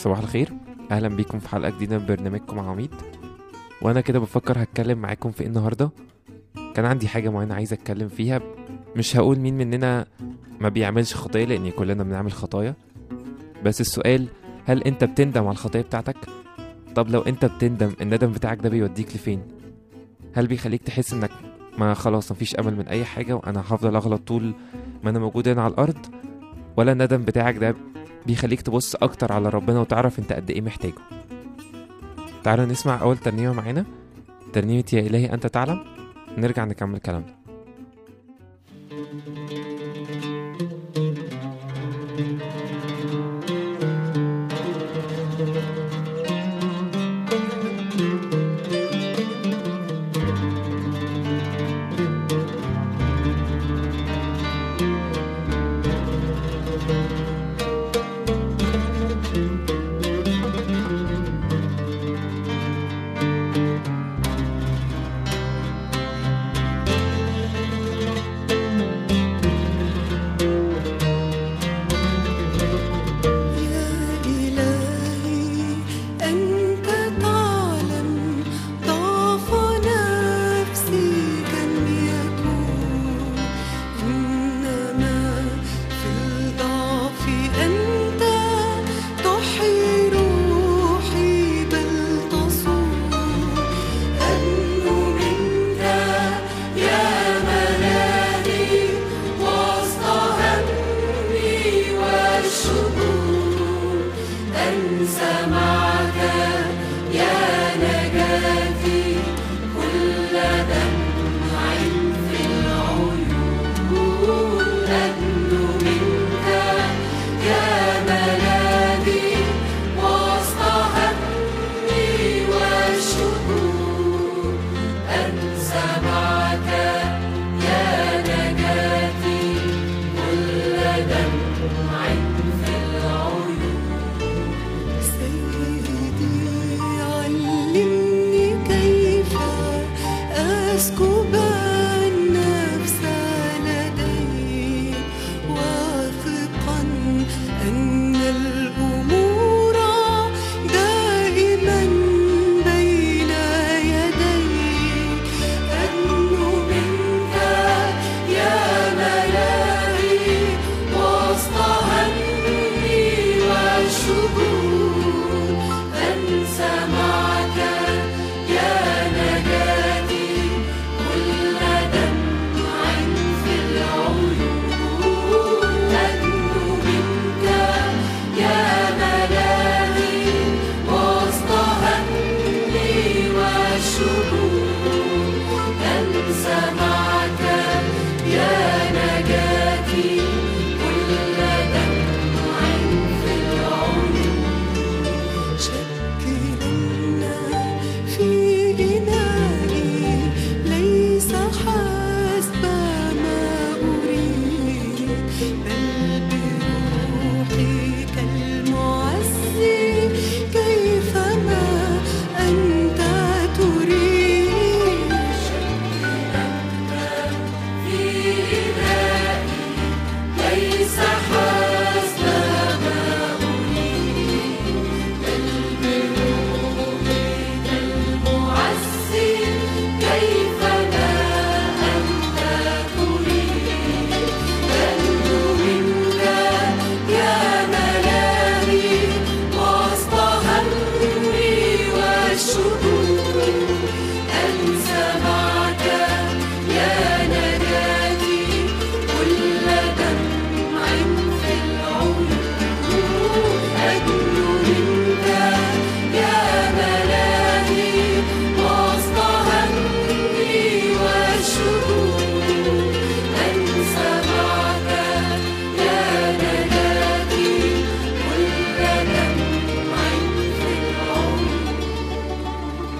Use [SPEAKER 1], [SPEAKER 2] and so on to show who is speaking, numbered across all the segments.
[SPEAKER 1] صباح الخير اهلا بيكم في حلقه جديده من برنامجكم عميد وانا كده بفكر هتكلم معاكم في ايه النهارده كان عندي حاجه معينه عايز اتكلم فيها مش هقول مين مننا ما بيعملش خطايا لان كلنا بنعمل خطايا بس السؤال هل انت بتندم على الخطايا بتاعتك طب لو انت بتندم الندم بتاعك ده بيوديك لفين هل بيخليك تحس انك ما خلاص مفيش امل من اي حاجه وانا هفضل اغلط طول ما انا موجود هنا على الارض ولا الندم بتاعك ده بيخليك تبص اكتر على ربنا وتعرف انت قد ايه محتاجه تعالوا نسمع اول ترنيمه معانا ترنيمه يا الهي انت تعلم نرجع نكمل كلامنا
[SPEAKER 2] يا إلهي أنت تعلم ضعف نفسي كم يكون إنما في الضعف أنت تحيي روحي بل تصون أدنو منك يا ملاذي وسط همي والشكور أنسى معك يا نجاتي كل دمع في العيون أدنو منك يا ملاذي وسط همي والشكور أنسى معك يا نجاتي كل دمع في العيون سيدي علمني كيف أسكب النفس لديك واثقا أن الأمور دائما بين يديك أدنو منك يا ملاهي وسط همي والشكور أنسى معك يا نجاتي كل دمع في العيون أدنو منك يا ملاهي وسط همي والشكور أنسى معك يا نجاتي كل دمع في العيون شكلنا في إنائي ليس حسب ما أريد بل بروحك المعزي كيفما أنت تريد في إنائي ليس حسب ما المعزي كيفما أنت تريد أدنو منك يا ملاهي وسط همي والشكور أنسى معك يا نجاتي كل دمع في العيون أدنو منك يا ملاهي وسط همي والشكور أنسى معك يا نجاتي كل دمع في العيون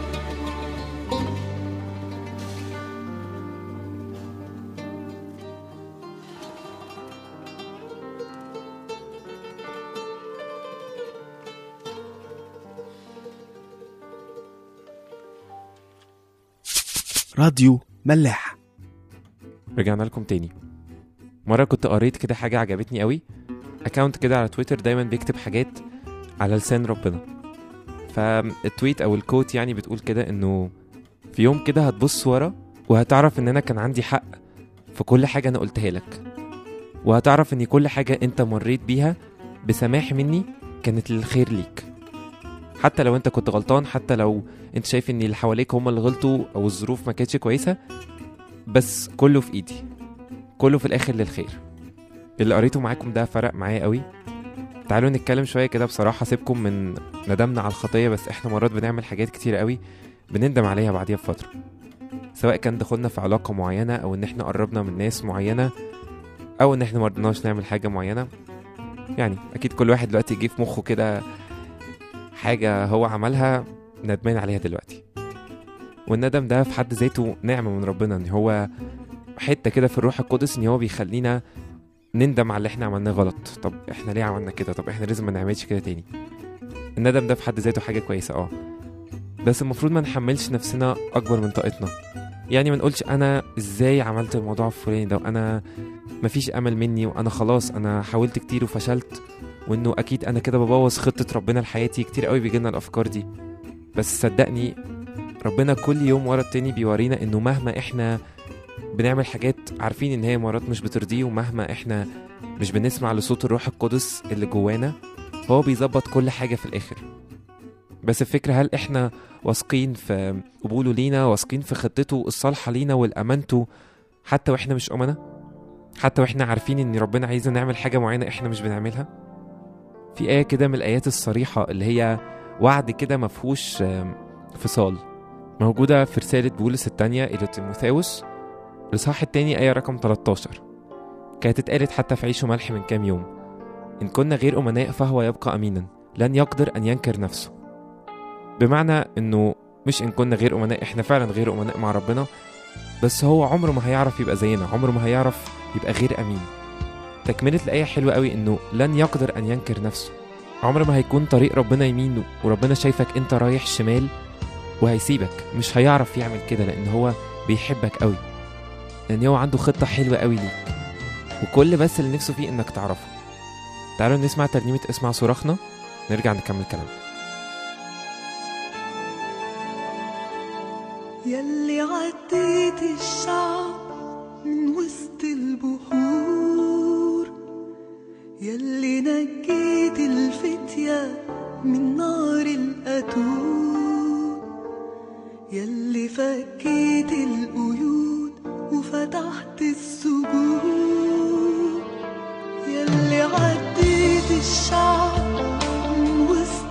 [SPEAKER 3] راديو ملاح
[SPEAKER 1] رجعنا لكم تاني مرة كنت قريت كده حاجة عجبتني قوي اكونت كده على تويتر دايما بيكتب حاجات على لسان ربنا فالتويت او الكوت يعني بتقول كده انه في يوم كده هتبص ورا وهتعرف ان انا كان عندي حق في كل حاجة انا قلتها لك وهتعرف ان كل حاجة انت مريت بيها بسماح مني كانت للخير ليك حتى لو انت كنت غلطان حتى لو انت شايف ان اللي حواليك هم اللي غلطوا او الظروف ما كانتش كويسة بس كله في ايدي كله في الاخر للخير اللي قريته معاكم ده فرق معايا قوي تعالوا نتكلم شوية كده بصراحة سيبكم من ندمنا على الخطية بس احنا مرات بنعمل حاجات كتير قوي بنندم عليها بعديها بفترة سواء كان دخلنا في علاقة معينة أو إن احنا قربنا من ناس معينة أو إن احنا مرضناش نعمل حاجة معينة يعني أكيد كل واحد دلوقتي يجي في مخه كده حاجة هو عملها ندمان عليها دلوقتي والندم ده في حد ذاته نعمة من ربنا إن هو حتة كده في الروح القدس إن هو بيخلينا نندم على اللي احنا عملناه غلط طب احنا ليه عملنا كده طب احنا لازم ما نعملش كده تاني الندم ده في حد ذاته حاجة كويسة اه بس المفروض ما نحملش نفسنا اكبر من طاقتنا يعني ما نقولش انا ازاي عملت الموضوع الفلاني ده وانا مفيش امل مني وانا خلاص انا حاولت كتير وفشلت وانه اكيد انا كده ببوظ خطة ربنا لحياتي كتير قوي بيجيلنا الافكار دي بس صدقني ربنا كل يوم ورا التاني بيورينا انه مهما احنا بنعمل حاجات عارفين ان هي مرات مش بترضيه ومهما احنا مش بنسمع لصوت الروح القدس اللي جوانا هو بيظبط كل حاجة في الاخر بس الفكرة هل احنا واثقين في قبوله لينا واثقين في خطته الصالحة لينا والأمانته حتى واحنا مش أمنا حتى واحنا عارفين ان ربنا عايزنا نعمل حاجة معينة احنا مش بنعملها في آية كده من الآيات الصريحة اللي هي وعد كده مفهوش آم، فصال موجودة في رسالة بولس التانية إلى تيموثاوس الإصحاح التاني آية رقم 13 كانت اتقالت حتى في عيش وملح من كام يوم إن كنا غير أمناء فهو يبقى أمينا لن يقدر أن ينكر نفسه بمعنى إنه مش إن كنا غير أمناء إحنا فعلا غير أمناء مع ربنا بس هو عمره ما هيعرف يبقى زينا عمره ما هيعرف يبقى غير أمين تكملة الآية حلوة قوي إنه لن يقدر أن ينكر نفسه عمر ما هيكون طريق ربنا يمين وربنا شايفك أنت رايح شمال وهيسيبك مش هيعرف يعمل كده لأن هو بيحبك قوي لأن هو عنده خطة حلوة قوي ليك وكل بس اللي نفسه فيه إنك تعرفه تعالوا نسمع ترنيمة اسمع صراخنا نرجع نكمل كلام
[SPEAKER 2] يلي عديت الشعب من وسط البحور يلي نجيت الفتية من نار القتول يلي فكيت القيود وفتحت السجود يلي عديت الشعب من وسط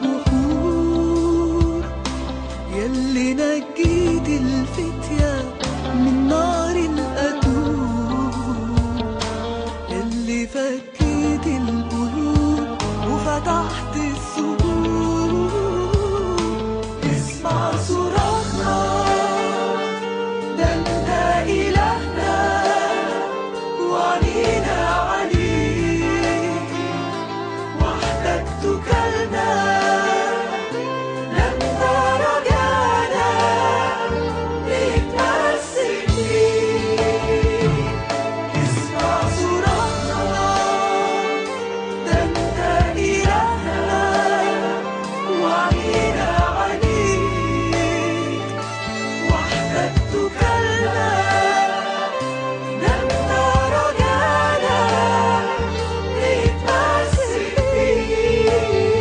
[SPEAKER 2] البحور يلي نجيت الفتية من نار القتول يلي فكيت القيود وفتحت السجود اسمع صراخنا ده انت إلهنا وعنينا عليك وحدك تكلنا لما رجعنا نتمسك بيك اسمع صراخنا ده انت إلهنا وعنينا عليك وحدك تكلنا لما رجعنا نتمسك بيك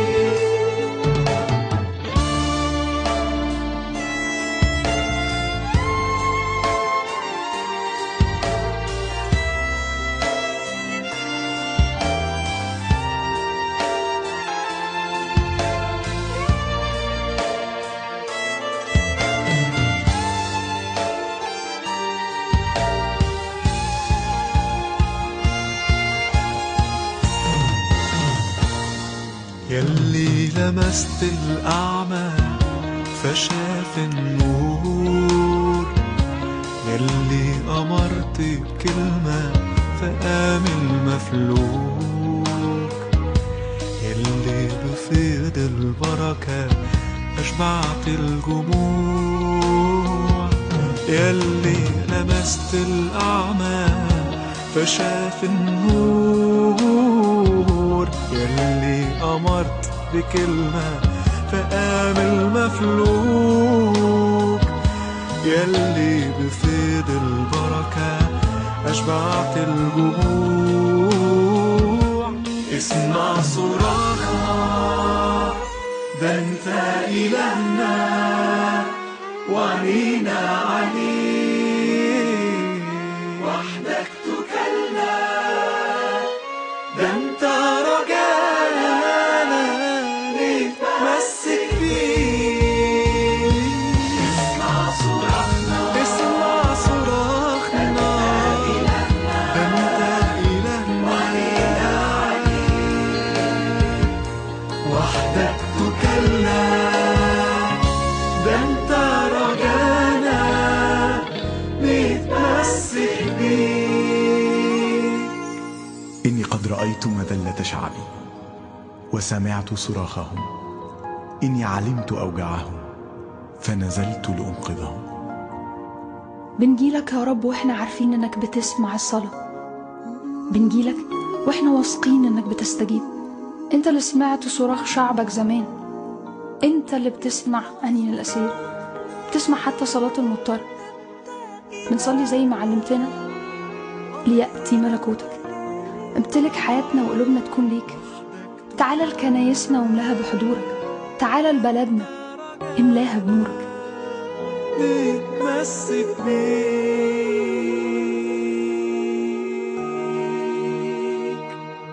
[SPEAKER 3] يلي لمست الأعمى فشاف النور يلي أمرت بكلمة فقام المفلوك يلي بفيض البركة أشبعت الجموع يلي لمست الأعمى فشاف النور يلي أمرت بكلمة فقام المفلوج يلي بفيض البركة أشبعت الجموع اسمع صراخنا ده انت إلهنا وعنينا عليك
[SPEAKER 2] وحدك تكلنا
[SPEAKER 3] ده انت رجانا نتمسك فيك
[SPEAKER 2] اسمع صراخنا
[SPEAKER 3] اسمع صراخنا ده انت إلهنا وحدك تكلنا ده انت رجانا نتمسك بيك
[SPEAKER 4] إني قد رأيت مذلة شعبي وسمعت صراخهم إني علمت أوجاعهم فنزلت لأنقذهم
[SPEAKER 5] بنجيلك يا رب واحنا عارفين انك بتسمع الصلاة بنجيلك واحنا واثقين انك بتستجيب انت اللي سمعت صراخ شعبك زمان انت اللي بتسمع انين الاسير بتسمع حتى صلاة المضطر بنصلي زي ما علمتنا ليأتي ملكوتك امتلك حياتنا وقلوبنا تكون ليك تعالى لكنايسنا واملاها بحضورك تعالى لبلدنا املاها بنورك
[SPEAKER 3] نتمسك بيك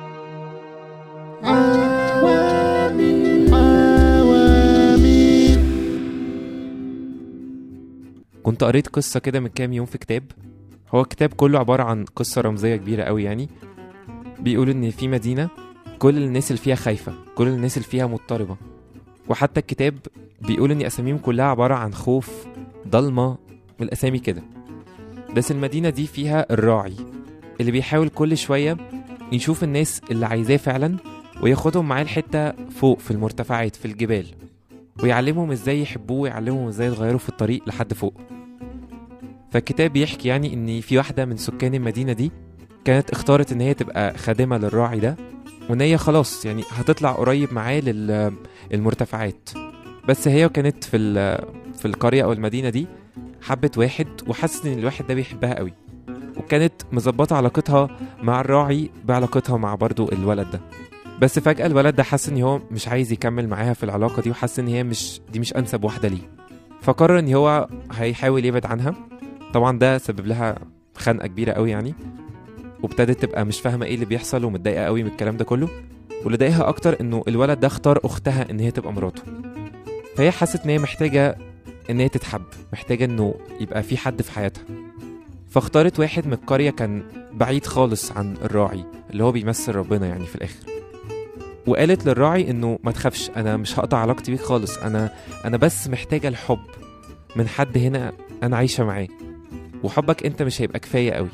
[SPEAKER 1] كنت قريت قصة كده من كام يوم في كتاب هو الكتاب كله عبارة عن قصة رمزية كبيرة قوي يعني بيقول إن في مدينة كل الناس اللي فيها خايفة كل الناس اللي فيها مضطربة وحتى الكتاب بيقول إن أساميهم كلها عبارة عن خوف ضلمة والأسامي كده بس المدينة دي فيها الراعي اللي بيحاول كل شوية يشوف الناس اللي عايزاه فعلا وياخدهم معاه لحتة فوق في المرتفعات في الجبال ويعلمهم ازاي يحبوه ويعلمهم ازاي يتغيروا في الطريق لحد فوق فالكتاب بيحكي يعني ان في واحدة من سكان المدينة دي كانت اختارت ان هي تبقى خادمة للراعي ده وان هي خلاص يعني هتطلع قريب معاه للمرتفعات بس هي كانت في ال- في القرية او المدينة دي حبت واحد وحست ان الواحد ده بيحبها قوي وكانت مظبطة علاقتها مع الراعي بعلاقتها مع برضو الولد ده بس فجأة الولد ده حس ان هو مش عايز يكمل معاها في العلاقة دي وحس ان هي مش دي مش انسب واحدة ليه فقرر ان هو هيحاول يبعد عنها طبعا ده سبب لها خنقة كبيرة قوي يعني وابتدت تبقى مش فاهمة ايه اللي بيحصل ومتضايقة قوي من الكلام ده كله واللي ضايقها اكتر انه الولد ده اختار اختها ان هي تبقى مراته فهي حست ان هي محتاجة ان هي تتحب محتاجة انه يبقى في حد في حياتها فاختارت واحد من القرية كان بعيد خالص عن الراعي اللي هو بيمثل ربنا يعني في الاخر وقالت للراعي انه ما تخافش انا مش هقطع علاقتي بيك خالص انا انا بس محتاجه الحب من حد هنا انا عايشه معاه وحبك انت مش هيبقى كفايه قوي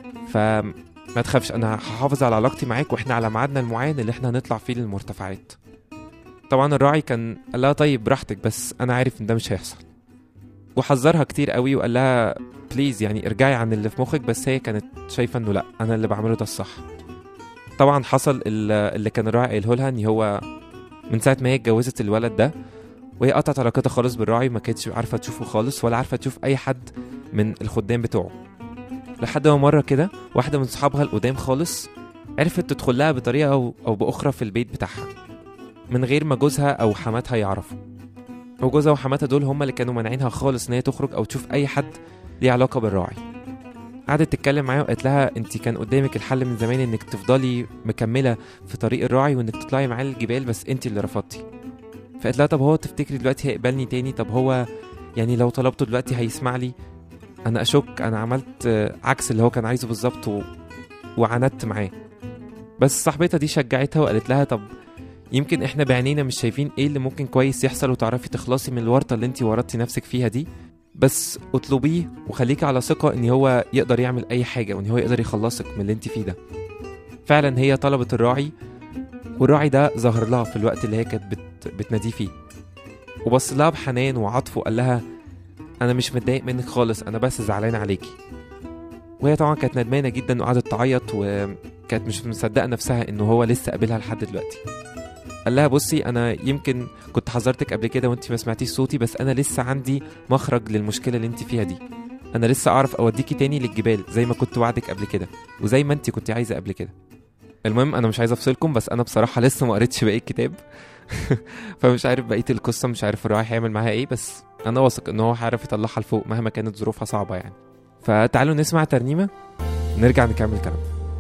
[SPEAKER 1] فما تخافش انا هحافظ على علاقتي معاك واحنا على ميعادنا المعين اللي احنا هنطلع فيه للمرتفعات طبعا الراعي كان قال لها طيب براحتك بس انا عارف ان ده مش هيحصل وحذرها كتير قوي وقال لها بليز يعني ارجعي عن اللي في مخك بس هي كانت شايفه انه لا انا اللي بعمله ده الصح طبعا حصل ال- اللي كان الراعي قايله لها ان هو من ساعه ما هي اتجوزت الولد ده وهي قطعت علاقتها خالص بالراعي ما كانتش عارفه تشوفه خالص ولا عارفه تشوف اي حد من الخدام بتوعه لحد ما مره كده واحده من صحابها القدام خالص عرفت تدخل لها بطريقه او او باخرى في البيت بتاعها من غير ما جوزها او حماتها يعرفوا وجوزها وحماتها دول هم اللي كانوا مانعينها خالص ان هي تخرج او تشوف اي حد ليه علاقه بالراعي قعدت تتكلم معايا وقالت لها انت كان قدامك الحل من زمان انك تفضلي مكمله في طريق الراعي وانك تطلعي معاه الجبال بس انت اللي رفضتي فقالت لها طب هو تفتكري دلوقتي هيقبلني تاني طب هو يعني لو طلبته دلوقتي هيسمع لي انا اشك انا عملت آه، عكس اللي هو كان عايزه بالظبط و... وعاندت معاه بس صاحبتها دي شجعتها وقالت لها طب يمكن احنا بعينينا مش شايفين ايه اللي ممكن كويس يحصل وتعرفي تخلصي من الورطه اللي انت ورطتي نفسك فيها دي بس اطلبيه وخليكي على ثقة ان هو يقدر يعمل اي حاجة وان هو يقدر يخلصك من اللي انت فيه ده فعلا هي طلبت الراعي والراعي ده ظهر لها في الوقت اللي هي كانت بت... بتناديه فيه وبص لها بحنان وعطف وقال لها انا مش متضايق منك خالص انا بس زعلان عليكي وهي طبعا كانت ندمانة جدا وقعدت تعيط وكانت مش مصدقة نفسها انه هو لسه قابلها لحد دلوقتي قال لها بصي انا يمكن كنت حذرتك قبل كده وانت ما سمعتيش صوتي بس انا لسه عندي مخرج للمشكله اللي انت فيها دي انا لسه اعرف اوديكي تاني للجبال زي ما كنت وعدك قبل كده وزي ما انت كنت عايزه قبل كده المهم انا مش عايز افصلكم بس انا بصراحه لسه ما قريتش باقي الكتاب فمش عارف بقيه القصه مش عارف الراعي هيعمل معاها ايه بس انا واثق ان هو هيعرف يطلعها لفوق مهما كانت ظروفها صعبه يعني فتعالوا نسمع ترنيمه نرجع نكمل كلام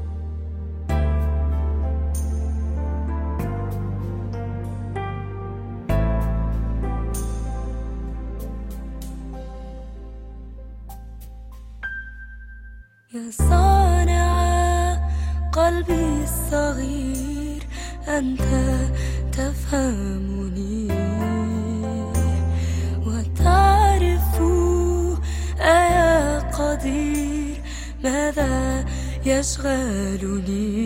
[SPEAKER 6] يا صانع قلبي الصغير أنت تفهمني وتعرف أيا قدير ماذا يشغلني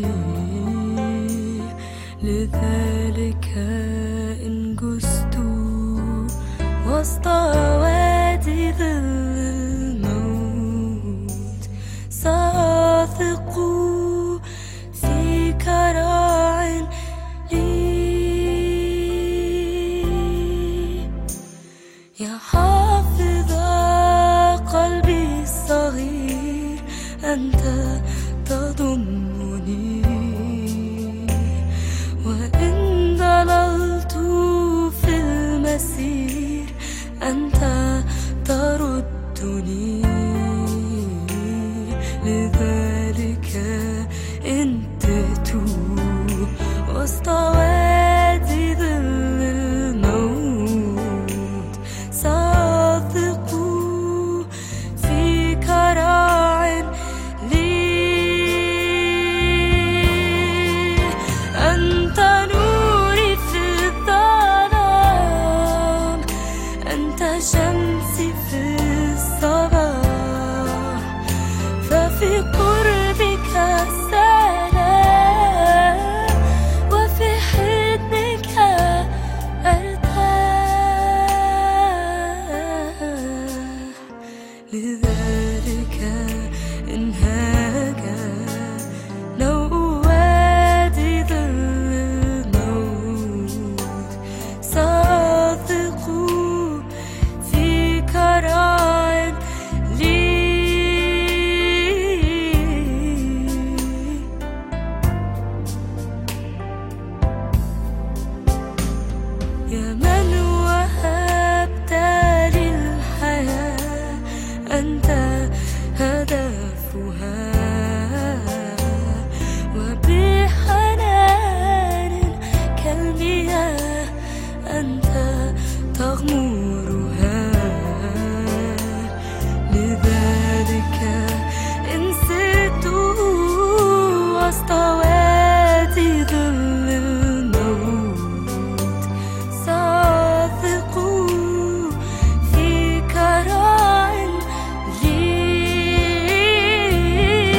[SPEAKER 6] لذلك إن جزت وسط وادي ظل الموت سأثق فيك راع لي يا حافظ قلبي الصغير أنت تضمني وإن ضللت في المسير أنت تردني لذلك إن تهت وسط وادي ظل الموت سأثق فيك راع لي أنت نوري في الظلام أنت شمسي في الصباح ففي قربك السلام وفي حضنك أرتاح لذلك انهاك نوء وادي ظل الموت سأثق فيك راع لي يا من وهبت لي الحياة أنت هدفها وبحنان كالمياه أنت تغمرها لذلك إن سرت وسط وادي ظل الموت سأثق فيك راع لي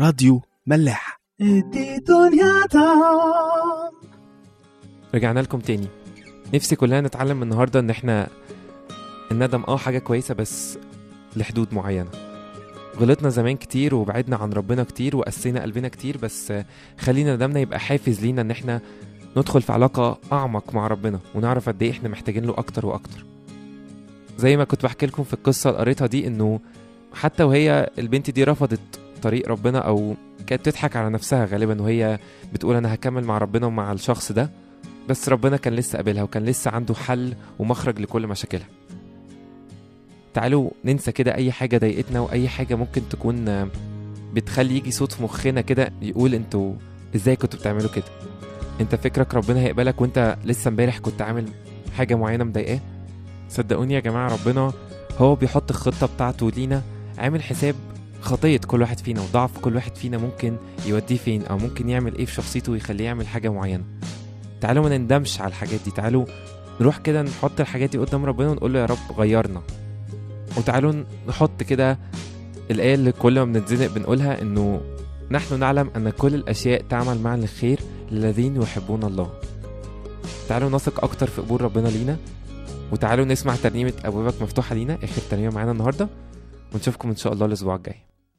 [SPEAKER 7] راديو ملاح
[SPEAKER 3] ادي دنيا طعم
[SPEAKER 1] رجعنا لكم تاني نفسي كلنا نتعلم النهارده ان احنا الندم اه حاجه كويسه بس لحدود معينه غلطنا زمان كتير وبعدنا عن ربنا كتير وقسينا قلبنا كتير بس خلينا ندمنا يبقى حافز لينا ان احنا ندخل في علاقه اعمق مع ربنا ونعرف قد ايه احنا محتاجين له اكتر واكتر زي ما كنت بحكي لكم في القصه اللي قريتها دي انه حتى وهي البنت دي رفضت طريق ربنا او كانت بتضحك على نفسها غالبا وهي بتقول انا هكمل مع ربنا ومع الشخص ده بس ربنا كان لسه قابلها وكان لسه عنده حل ومخرج لكل مشاكلها تعالوا ننسى كده اي حاجه ضايقتنا واي حاجه ممكن تكون آه، بتخلي يجي صوت في مخنا كده يقول انتوا ازاي كنتوا بتعملوا كده انت فكرك ربنا هيقبلك وانت لسه امبارح كنت عامل حاجه معينه مضايقاه صدقوني يا جماعه ربنا هو بيحط الخطه بتاعته لينا عامل حساب خطية كل واحد فينا وضعف كل واحد فينا ممكن يوديه فين او ممكن يعمل ايه في شخصيته ويخليه يعمل حاجة معينة تعالوا ما نندمش على الحاجات دي تعالوا نروح كده نحط الحاجات دي قدام ربنا ونقول له يا رب غيرنا وتعالوا نحط كده الآية اللي كل ما بنتزنق بنقولها إنه نحن نعلم أن كل الأشياء تعمل معا للخير للذين يحبون الله تعالوا نثق أكتر في قبول ربنا لينا وتعالوا نسمع ترنيمة أبوابك مفتوحة لينا آخر ترنيمة معانا النهاردة ونشوفكم إن شاء الله الأسبوع الجاي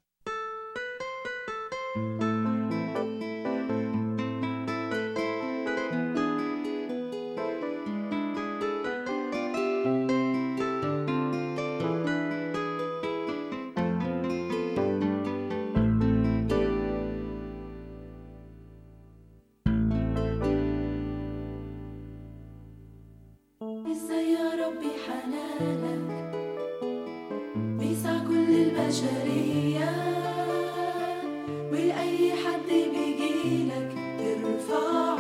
[SPEAKER 6] ازاي يا ربي حنانك بيسع كل البشرية ولأي حد بيجيلك ترفعه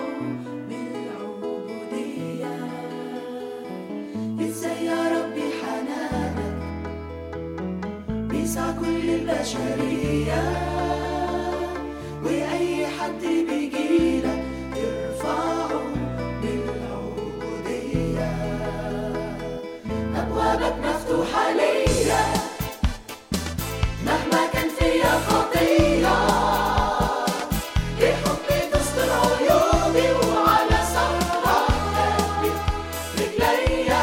[SPEAKER 6] بالعبودية ازاي يا ربي حنانك بيسع كل البشرية وأي حد بيجيلك ترفعه بالعبودية أبوابك مفتوحة ليا مهما كان فيا خطية بحبي تستر عيوبي وعلى صخرة ثبت رجليا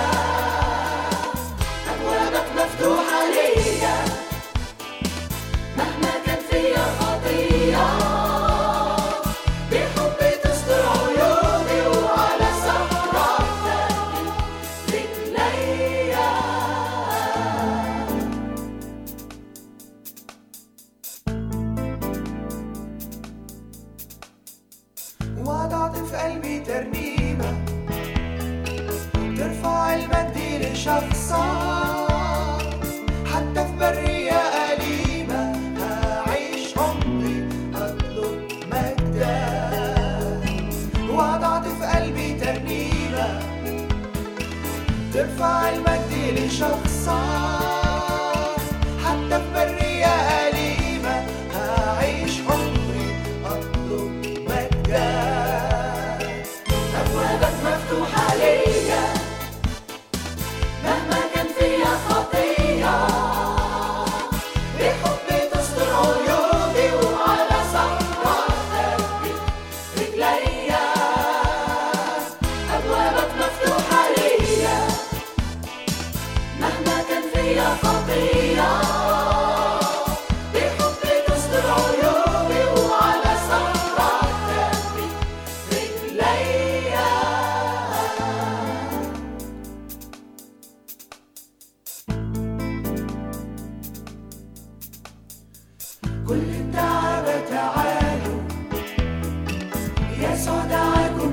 [SPEAKER 6] أبوابك مفتوحة ليا مهما كان فيا خطية بحبي تستر عيوبي وعلى صخرة ثبت رجليا
[SPEAKER 3] وضعت في قلبي ترنيمة ترفع المجد لشخصك حتى في برية أليمة هعيش عمري أطلب مجدك وضعت في قلبي ترنيمة ترفع المجد لشخصك حتى في برية أليمة هعيش عمري أطلب مجدك
[SPEAKER 6] أبوابك مفتوحة ليا مهما كان فيا خطية بحبي تستر عيوبي وعلى صخرة ثبت رجليا أبوابك مفتوحة ليا مهما كان فيا خطية بحبي تستر عيوبي وعلى صخرة ثبت رجليا
[SPEAKER 3] كل التعب تعالوا يسوع دعاكم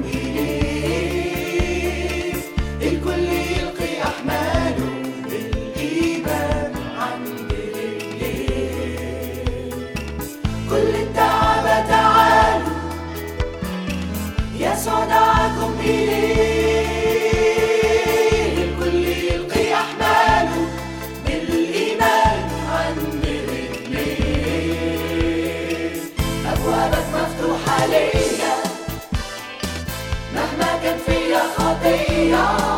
[SPEAKER 3] إليه الكل يلقي أحماله بالإيمان عند رجليه كل التعب تعالوا يسوع دعاكم إليه الكل يلقي أحماله بالإيمان عند رجليه
[SPEAKER 6] أبوابك مفتوحة ليا مهما كان فيا خطية